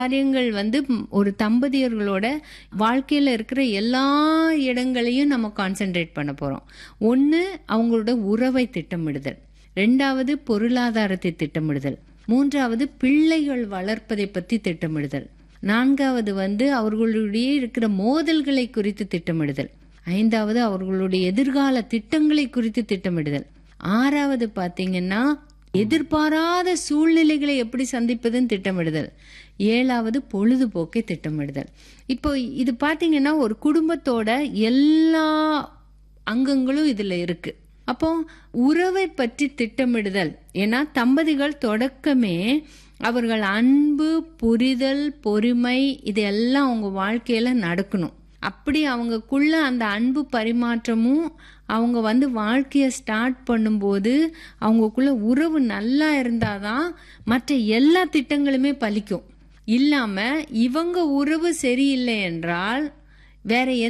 காரியங்கள் வந்து ம், ஒரு தம்பதியர்களோட வாழ்க்கையில இருக்கிற எல்லா இடங்களையும் நம்ம கான்சென்ட்ரேட் பண்ண போறோம் ஒன்று அவங்களோட உறவை திட்டமிடுதல் ரெண்டாவது பொருளாதாரத்தை திட்டமிடுதல் மூன்றாவது பிள்ளைகள் வளர்ப்பதை பத்தி திட்டமிடுதல் நான்காவது வந்து அவர்களுடைய இருக்கிற மோதல்களை குறித்து திட்டமிடுதல் ஐந்தாவது அவர்களுடைய எதிர்கால திட்டங்களை குறித்து திட்டமிடுதல் ஆறாவது பாத்தீங்கன்னா எதிர்பாராத சூழ்நிலைகளை எப்படி சந்திப்பதுன்னு திட்டமிடுதல் ஏழாவது பொழுதுபோக்கை திட்டமிடுதல் இப்போ இது பாத்தீங்கன்னா ஒரு குடும்பத்தோட எல்லா அங்கங்களும் இதுல இருக்கு அப்போ உறவை பற்றி திட்டமிடுதல் ஏன்னா தம்பதிகள் தொடக்கமே அவர்கள் அன்பு புரிதல் பொறுமை இதெல்லாம் அவங்க வாழ்க்கையில நடக்கணும் அப்படி அவங்கக்குள்ள அந்த அன்பு பரிமாற்றமும் அவங்க வந்து வாழ்க்கைய ஸ்டார்ட் பண்ணும்போது அவங்கக்குள்ள உறவு நல்லா இருந்தாதான் மற்ற எல்லா திட்டங்களுமே பலிக்கும் இல்லாம இவங்க உறவு சரியில்லை என்றால் வேற